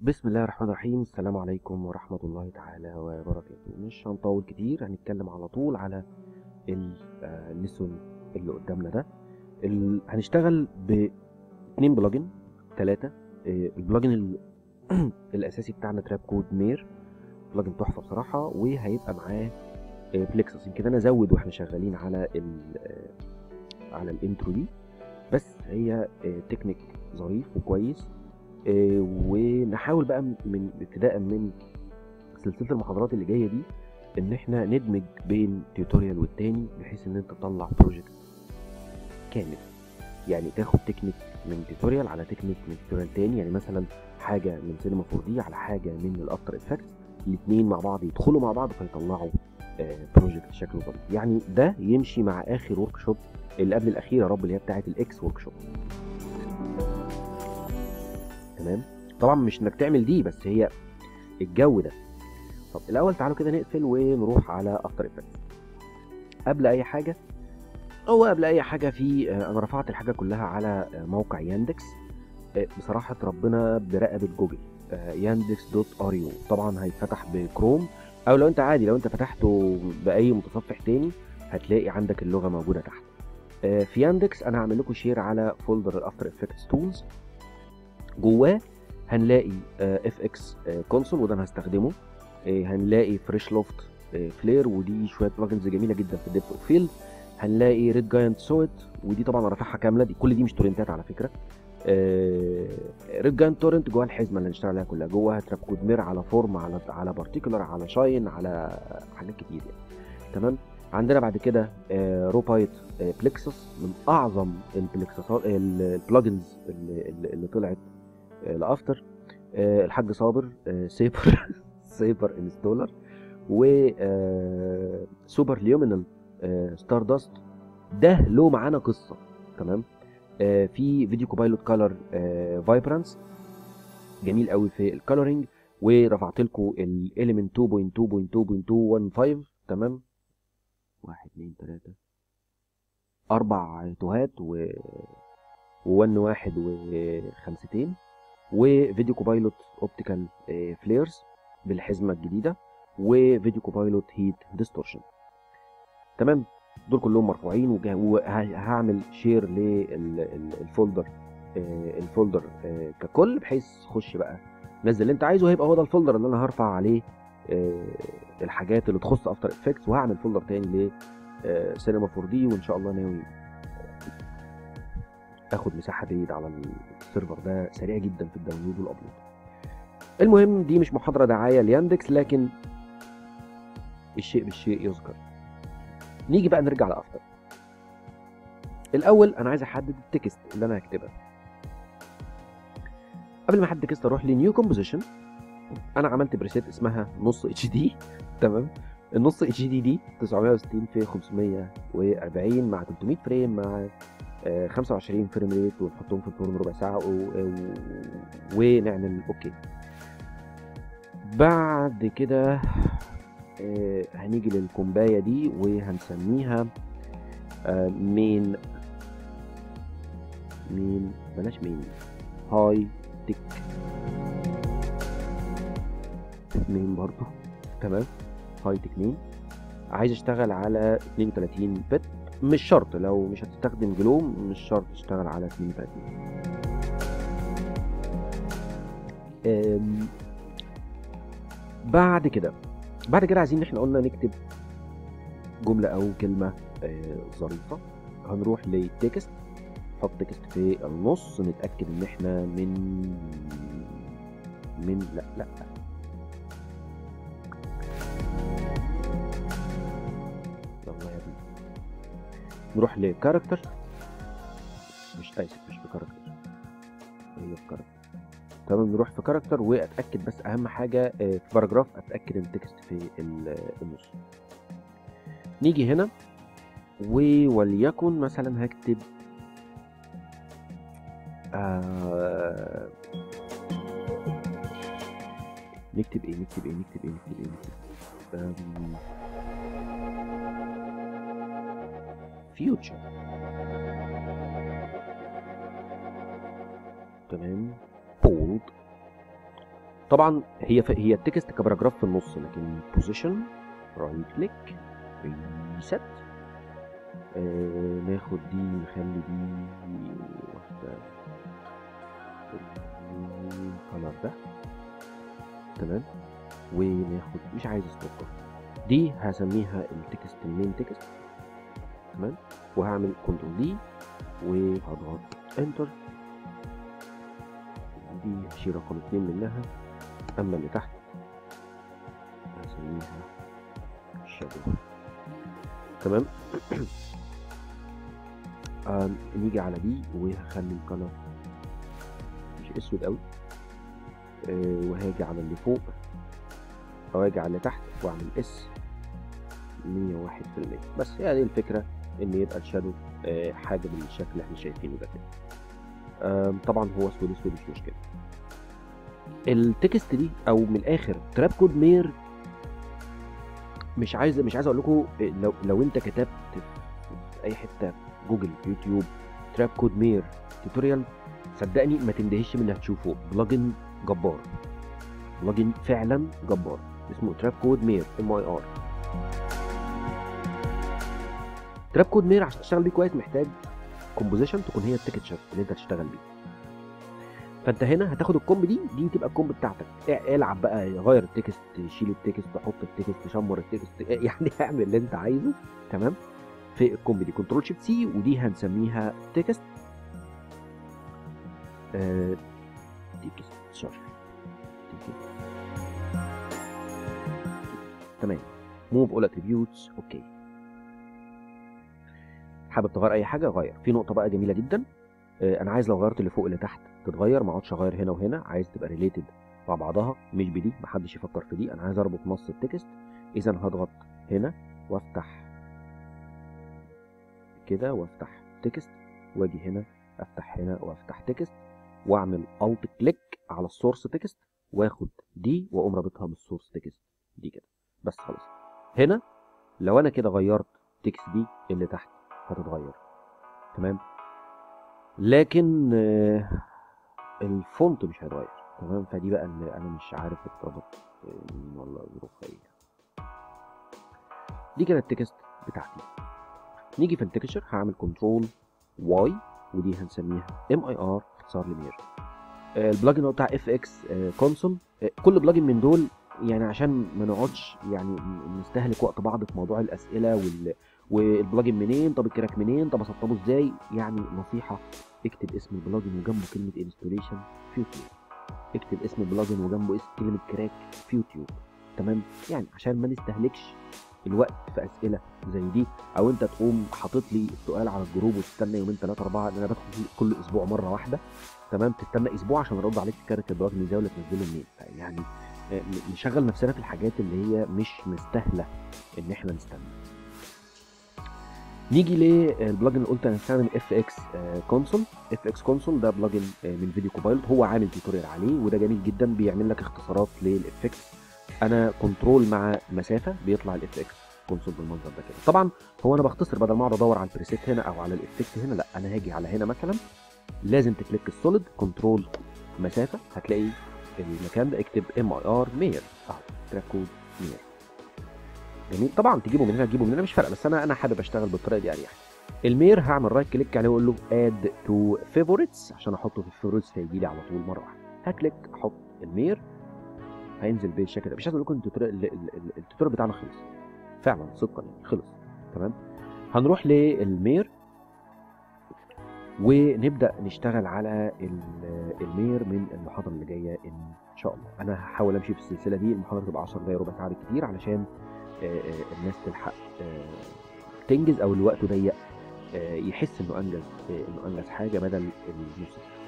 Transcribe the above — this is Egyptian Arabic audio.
بسم الله الرحمن الرحيم السلام عليكم ورحمة الله تعالى وبركاته مش هنطول كتير هنتكلم على طول على الليسون اللي قدامنا ده ال... هنشتغل باتنين بلجن ثلاثة البلجن ال... الأساسي بتاعنا تراب كود مير بلجن تحفة بصراحة وهيبقى معاه بليكسس يمكن أنا أزود وإحنا شغالين على ال... على الانترو دي بس هي تكنيك ظريف وكويس ونحاول بقى من ابتداء من سلسله المحاضرات اللي جايه دي ان احنا ندمج بين تيوتوريال والتاني بحيث ان انت تطلع بروجكت كامل يعني تاخد تكنيك من تيوتوريال على تكنيك من تيوتوريال تاني يعني مثلا حاجه من سينما 4 دي على حاجه من الافتر افكتس الاثنين مع بعض يدخلوا مع بعض فيطلعوا بروجكت شكله ظريف يعني ده يمشي مع اخر ورك شوب اللي قبل الاخيره يا رب اللي هي بتاعه الاكس ورك شوب تمام طبعا مش انك تعمل دي بس هي الجو ده طب الاول تعالوا كده نقفل ونروح على افتر افكتس قبل اي حاجه هو قبل اي حاجه في انا رفعت الحاجه كلها على موقع ياندكس بصراحه ربنا برقبه جوجل ياندكس دوت اريو طبعا هيتفتح بكروم او لو انت عادي لو انت فتحته باي متصفح تاني هتلاقي عندك اللغه موجوده تحت في ياندكس انا هعمل لكم شير على فولدر الافتر افكتس تولز جواه هنلاقي اف اكس كونسول وده انا هستخدمه هنلاقي فريش لوفت فلير ودي شويه بلجنز جميله جدا في الديبت اوف فيلد هنلاقي ريد جاينت سويت ودي طبعا رافعها كامله دي كل دي مش تورنتات على فكره ريد جاينت تورنت جوه الحزمه اللي هنشتغل عليها كلها جواها تراب كود مير على فورم على على بارتيكولار على شاين على حاجات كتير يعني تمام عندنا بعد كده روبايت بلكسس من اعظم البلكسسات البلجنز اللي, اللي طلعت لافتر الحاج صابر سيبر سيبر انستولر و سوبر ليومينال ستار داست ده له معانا قصه تمام في فيديو كوبايلوت كولر فايبرانس جميل قوي في الكولرنج ورفعت لكم الاليمنت 2.2.2.215 تمام واحد اتنين تلاتة أربع توهات و وون واحد وخمستين وفيديو كوبايلوت اوبتيكال فليرز بالحزمة الجديدة وفيديو كوبايلوت هيت ديستورشن تمام دول كلهم مرفوعين وهعمل شير للفولدر الفولدر ككل بحيث خش بقى نزل اللي انت عايزه هيبقى هو ده الفولدر اللي انا هرفع عليه الحاجات اللي تخص افتر افكتس وهعمل فولدر تاني لسينما 4 دي وان شاء الله ناوي اخد مساحه بعيد على السيرفر ده سريع جدا في الداونلود والابلود المهم دي مش محاضره دعايه لياندكس لكن الشيء بالشيء يذكر نيجي بقى نرجع لافتر الاول انا عايز احدد التكست اللي انا هكتبها قبل ما احدد التكست اروح لنيو كومبوزيشن انا عملت بريسيت اسمها نص اتش دي تمام النص اتش دي دي 960 في 540 مع 300 فريم مع 25 فريم ريت ونحطهم في الفرن ربع ساعه و... و... ونعمل اوكي بعد كده هنيجي للكومبايه دي وهنسميها مين مين بلاش مين هاي تك مين برضو تمام هاي تك مين عايز اشتغل على 32 بت مش شرط لو مش هتستخدم جلوم مش شرط تشتغل على 32 بعد كده بعد كده عايزين احنا قلنا نكتب جملة او كلمة ظريفة هنروح للتكست نحط تكست في النص نتأكد ان احنا من من لا لا يلا يا ابني نروح لكاركتر مش اسف مش بكاركتر هي في كاركتر تمام نروح في كاركتر واتاكد بس اهم حاجه في باراجراف اتاكد ان التكست في النص نيجي هنا وليكن مثلا هكتب آه نكتب ايه نكتب ايه نكتب ايه نكتب ايه نكتب فيوتشر تمام بولد طبعا هي ف... هي التكست كباراجراف في النص لكن بوزيشن رايت كليك ريست آه ناخد دي نخلي دي واحدة الكلر ده تمام وناخد مش عايز ستوب دي هسميها التكست المين تكست تمام وهعمل كنترول دي وهضغط انتر دي هشيل رقم اتنين منها اما اللي تحت هسميها شادو تمام آه نيجي على دي وهخلي الكلر مش اسود قوي آه وهاجي على اللي فوق او اجي على اللي تحت واعمل اس 101% بس هي يعني دي الفكره ان يبقى الشادو آه حاجه بالشكل اللي احنا شايفينه ده كده آه طبعا هو اسود اسود مش مشكله التكست دي او من الاخر تراب كود مير مش عايز مش عايز اقول لكم لو لو انت كتبت في اي حته جوجل يوتيوب تراب كود مير توتوريال صدقني ما تندهش من اللي هتشوفه بلجن جبار بلجن فعلا جبار اسمه تراب كود مير ام اي ار تراب كود مير عشان تشتغل بيه كويس محتاج كومبوزيشن تكون هي التكتشر اللي انت هتشتغل بيه فانت هنا هتاخد الكومب دي دي تبقى الكومب بتاعتك العب بقى غير التكست شيل التكست حط التكست شمر التكست يعني اعمل اللي انت عايزه تمام في الكومب دي كنترول شيفت سي ودي هنسميها تكست آه تكست سوري تمام موف اول اتريبيوتس اوكي حابب تغير اي حاجه غير في نقطه بقى جميله جدا آه انا عايز لو غيرت اللي فوق اللي تحت تتغير ما اقعدش اغير هنا وهنا عايز تبقى ريليتد مع بعضها مش بدي محدش يفكر في دي انا عايز اربط نص التكست اذا هضغط هنا وافتح كده وافتح تكست واجي هنا افتح هنا وافتح تكست واعمل الت كليك على السورس تكست واخد دي واقوم رابطها بالسورس تكست دي كده بس خلاص هنا لو انا كده غيرت تكست دي اللي تحت هتتغير تمام لكن آه الفونت مش هيتغير تمام فدي بقى اللي انا مش عارف اتربط ولا ظروفها ايه دي كده التكست بتاعتي نيجي في التكستشر هعمل كنترول واي ودي هنسميها ام اي ار اختصار لمير البلجن بتاع اف اكس كونسول كل بلجن من دول يعني عشان ما نقعدش يعني نستهلك وقت بعض في موضوع الاسئله وال والبلجن منين طب الكراك منين طب اسطبه ازاي يعني نصيحه اكتب اسم البلجن وجنبه كلمه انستوليشن في يوتيوب اكتب اسم البلجن وجنبه اسم كلمه كراك في يوتيوب تمام يعني عشان ما نستهلكش الوقت في اسئله زي دي او انت تقوم حاطط لي السؤال على الجروب وتستنى يومين ثلاثه اربعه لان انا بدخل كل اسبوع مره واحده تمام تستنى اسبوع عشان ارد عليك في كارت البلجن ازاي ولا تنزله منين يعني نشغل نفسنا في الحاجات اللي هي مش مستاهله ان احنا نستنى نيجي للبلجن اللي قلت هنستخدم اف اكس كونسول اف اكس كونسول ده بلجن من فيديو كوبايلوت هو عامل توتوريال عليه وده جميل جدا بيعمل لك اختصارات للافكتس انا كنترول مع مسافه بيطلع الاف اكس كونسول بالمنظر ده كده طبعا هو انا بختصر بدل ما اقعد ادور على البريسيت هنا او على الافكت هنا لا انا هاجي على هنا مثلا لازم تكليك السوليد كنترول مسافه هتلاقي المكان ده اكتب ام اي ار مير اهو تراك كود مير جميل طبعا تجيبه من هنا تجيبه من هنا مش فارقه بس انا انا حابب اشتغل بالطريقه دي اريح المير هعمل رايت كليك عليه واقول له اد تو فيفوريتس عشان احطه في الفيفوريتس فيجي لي على طول مره واحده هكليك احط المير هينزل بالشكل ده مش عايز اقول لكم التوتوريال التوتوريال بتاعنا خلص فعلا صدقا يعني خلص تمام هنروح للمير ونبدا نشتغل على المير من المحاضره اللي جايه ان شاء الله انا هحاول امشي في السلسله دي المحاضره تبقى 10 دقايق ربع ساعه بالكتير علشان الناس تلحق تنجز او اللي وقته ضيق يحس انه انجز انه انجز حاجه بدل النص